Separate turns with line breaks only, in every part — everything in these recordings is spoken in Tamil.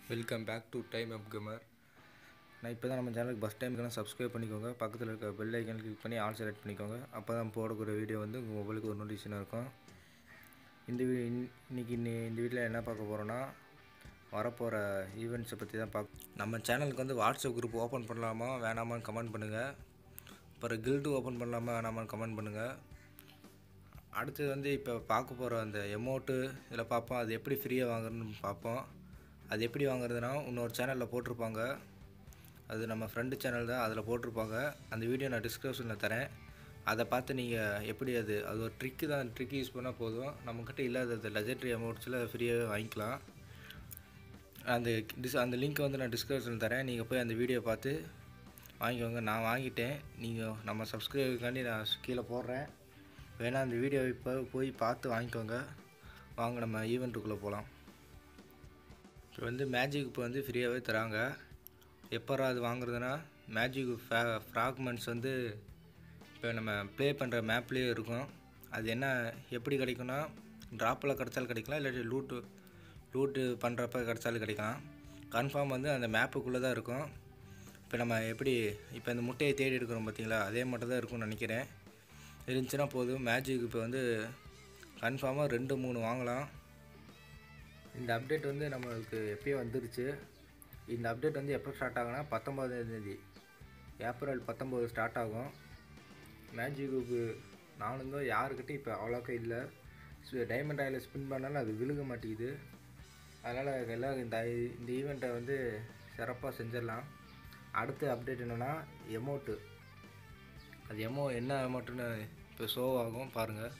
welcome back to time up gamer நான் இப்போ தான் நம்ம சேனலுக்கு ஃபஸ்ட் டைம் இருக்கலாம் சப்ஸ்கிரைப் பண்ணிக்கோங்க பக்கத்தில் இருக்க பெல் ஐக்கன் கிளிக் பண்ணி ஆல் செலக்ட் பண்ணிக்கோங்க அப்போ தான் போடக்கூடிய வீடியோ வந்து உங்கள் மொபைலுக்கு ஒரு நோட்டிஃபிகேஷனாக இருக்கும் இந்த வீ இன்- இன்னைக்கு இன்னி- இந்த வீட்டில் என்ன பார்க்க போகிறோன்னா வரப்போகிற ஈவெண்ட்ஸை பற்றி தான் பார்க்க நம்ம சேனலுக்கு வந்து வாட்ஸ்அப் குரூப் ஓப்பன் பண்ணலாமா வேணாமான்னு கமெண்ட் பண்ணுங்கள் அப்புறம் கில்டு ஓப்பன் பண்ணலாமா வேணாமான்னு கமெண்ட் பண்ணுங்கள் அடுத்தது வந்து இப்போ பார்க்க போகிற அந்த எமௌண்ட்டு இதில் பார்ப்போம் அது எப்படி ஃப்ரீயாக வாங்குறதுன்னு பார்ப்போம் அது எப்படி வாங்குறதுனா இன்னொரு சேனலில் போட்டிருப்பாங்க அது நம்ம ஃப்ரெண்டு சேனல் தான் அதில் போட்டிருப்பாங்க அந்த வீடியோ நான் டிஸ்கிரிப்ஷனில் தரேன் அதை பார்த்து நீங்கள் எப்படி அது அது ஒரு ட்ரிக்கு தான் ட்ரிக் யூஸ் பண்ணால் போதும் நம்மக்கிட்ட இல்லாத லெஜெண்டரி அமௌண்ட்ஸில் ஃப்ரீயாகவே வாங்கிக்கலாம் அந்த டிஸ் அந்த லிங்க் வந்து நான் டிஸ்கிரிப்ஷனில் தரேன் நீங்கள் போய் அந்த வீடியோ பார்த்து வாங்கிக்கோங்க நான் வாங்கிட்டேன் நீங்கள் நம்ம சப்ஸ்கிரைபுக்காண்டி நான் கீழே போடுறேன் வேணால் அந்த வீடியோ இப்போ போய் பார்த்து வாங்கிக்கோங்க வாங்க நம்ம ஈவெண்ட்டுக்குள்ளே போகலாம் இப்போ வந்து மேஜிக் இப்போ வந்து ஃப்ரீயாகவே தராங்க எப்போ அது வாங்குறதுனா மேஜிக் ஃபே ஃப்ராக்மெண்ட்ஸ் வந்து இப்போ நம்ம ப்ளே பண்ணுற மேப்லேயே இருக்கும் அது என்ன எப்படி கிடைக்கும்னா ட்ராப்பில் கிடச்சாலும் கிடைக்கலாம் இல்லாட்டி லூட்டு லூட்டு பண்ணுறப்ப கிடச்சாலும் கிடைக்கலாம் கன்ஃபார்ம் வந்து அந்த மேப்புக்குள்ளே தான் இருக்கும் இப்போ நம்ம எப்படி இப்போ இந்த முட்டையை தேடி எடுக்கிறோம் பார்த்தீங்களா அதே மட்டும் தான் இருக்கும்னு நினைக்கிறேன் இருந்துச்சுன்னா போதும் மேஜிக் இப்போ வந்து கன்ஃபார்மாக ரெண்டு மூணு வாங்கலாம் இந்த அப்டேட் வந்து நம்மளுக்கு எப்பயே வந்துருச்சு இந்த அப்டேட் வந்து எப்போ ஸ்டார்ட் ஆகுனா பத்தொம்பதாந்தேதி ஏப்ரல் பத்தொம்போது ஸ்டார்ட் ஆகும் மேஜிக்கு நானும் தான் யாருக்கிட்டையும் இப்போ அவ்வளோக்கா இல்லை டைமண்ட் ஆயில் ஸ்பின் பண்ணாலும் அது விழுக மாட்டேங்குது அதனால் எல்லாம் இந்த இந்த ஈவெண்ட்டை வந்து சிறப்பாக செஞ்சிடலாம் அடுத்த அப்டேட் என்னென்னா எமௌண்ட்டு அது எமோ என்ன அமௌண்ட்டுன்னு இப்போ ஷோ ஆகும் பாருங்கள்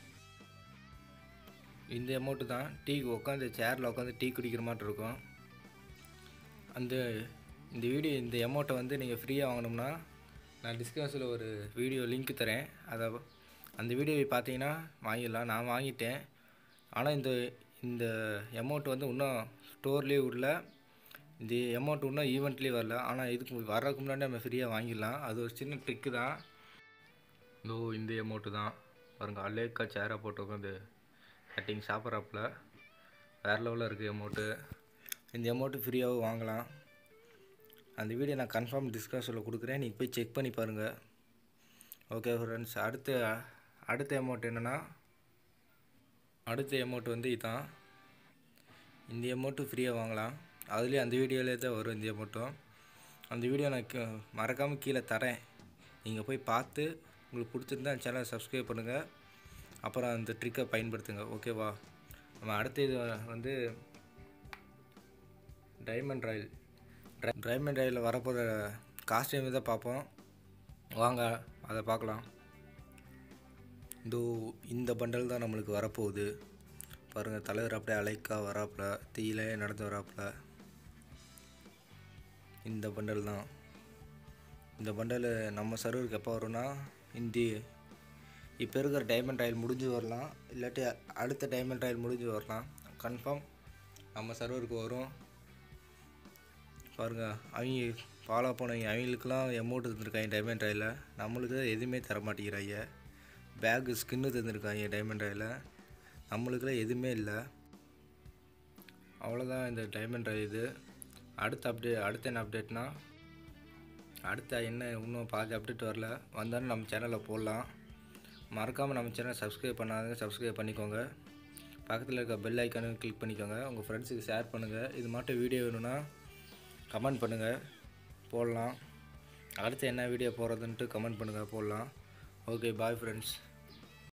இந்த அமௌண்ட்டு தான் டீ உட்காந்து சேரில் உட்காந்து டீ குடிக்கிற மாதிரி இருக்கும் அந்த இந்த வீடியோ இந்த அமௌண்ட்டை வந்து நீங்கள் ஃப்ரீயாக வாங்கணும்னா நான் டிஸ்கஸில் ஒரு வீடியோ லிங்க் தரேன் அதை அந்த வீடியோவை பார்த்தீங்கன்னா வாங்கிடலாம் நான் வாங்கிட்டேன் ஆனால் இந்த இந்த அமௌண்ட் வந்து இன்னும் ஸ்டோர்லேயே விடல இந்த அமௌண்ட் இன்னும் ஈவெண்ட்லேயே வரல ஆனால் இதுக்கு வர்றதுக்கு முன்னாடி நம்ம ஃப்ரீயாக வாங்கிடலாம் அது ஒரு சின்ன ட்ரிக்கு தான் இதோ இந்த அமௌண்ட்டு தான் பாருங்கள் அலேக்கா சேராக போட்டு உட்காந்து கட்டிங் சாப்பிட்றாப்புல வேறு லெவலில் இருக்குது அமௌண்ட்டு இந்த அமௌண்ட்டு ஃப்ரீயாகவும் வாங்கலாம் அந்த வீடியோ நான் கன்ஃபார்ம் டிஸ்கஸில் கொடுக்குறேன் நீங்கள் போய் செக் பண்ணி பாருங்கள் ஓகே ஃப்ரெண்ட்ஸ் அடுத்த அடுத்த அமௌண்ட் என்னென்னா அடுத்த அமௌண்ட் வந்து இதான் இந்த அமௌண்ட்டு ஃப்ரீயாக வாங்கலாம் அதுலேயே அந்த வீடியோவிலே தான் வரும் இந்த அமௌண்ட்டும் அந்த வீடியோ நான் மறக்காமல் கீழே தரேன் நீங்கள் போய் பார்த்து உங்களுக்கு பிடிச்சிருந்தா சேனலை சப்ஸ்கிரைப் பண்ணுங்கள் அப்புறம் அந்த ட்ரிக்கை பயன்படுத்துங்க ஓகேவா நம்ம அடுத்த இது வந்து டைமண்ட் ராயல் டைமண்ட் ராயலில் வரப்போகிற காஸ்டியூம் தான் பார்ப்போம் வாங்க அதை பார்க்கலாம் இதோ இந்த பண்டல் தான் நம்மளுக்கு வரப்போகுது பாருங்கள் தலைவர் அப்படியே அலைக்கா வராப்புல தீயிலே நடந்து வராப்புல இந்த பண்டல் தான் இந்த பண்டல் நம்ம சர்வருக்கு எப்போ வரும்னா இந்த இப்போ இருக்கிற டைமண்ட் ராயல் முடிஞ்சு வரலாம் இல்லாட்டி அடுத்த டைமண்ட் ராயல் முடிஞ்சு வரலாம் கன்ஃபார்ம் நம்ம சர்வருக்கு வரும் பாருங்கள் அவங்க ஃபாலோ பண்ணவங்க அவங்களுக்குலாம் அமௌண்ட் தந்துருக்காங்க டைமண்ட் ராயில் நம்மளுக்கு எதுவுமே தர மாட்டேங்கிறாங்க பேக்கு ஸ்கின்னு தந்துருக்காங்க டைமண்ட் ராயில் நம்மளுக்குலாம் எதுவுமே இல்லை அவ்வளோதான் இந்த டைமண்ட் ராய் இது அடுத்த அப்டேட் அடுத்த என்ன அப்டேட்னா அடுத்த என்ன இன்னும் பாதி அப்டேட் வரல வந்தாலும் நம்ம சேனலில் போடலாம் மறக்காமல் நம்ம சேனலை சப்ஸ்கிரைப் பண்ணாதங்க சப்ஸ்கிரைப் பண்ணிக்கோங்க பக்கத்தில் இருக்க பெல் ஐக்கானு கிளிக் பண்ணிக்கோங்க உங்கள் ஃப்ரெண்ட்ஸுக்கு ஷேர் பண்ணுங்கள் இது மட்டும் வீடியோ வேணும்னா கமெண்ட் பண்ணுங்கள் போடலாம் அடுத்து என்ன வீடியோ போடுறதுன்ட்டு கமெண்ட் பண்ணுங்கள் போடலாம் ஓகே பாய் ஃப்ரெண்ட்ஸ்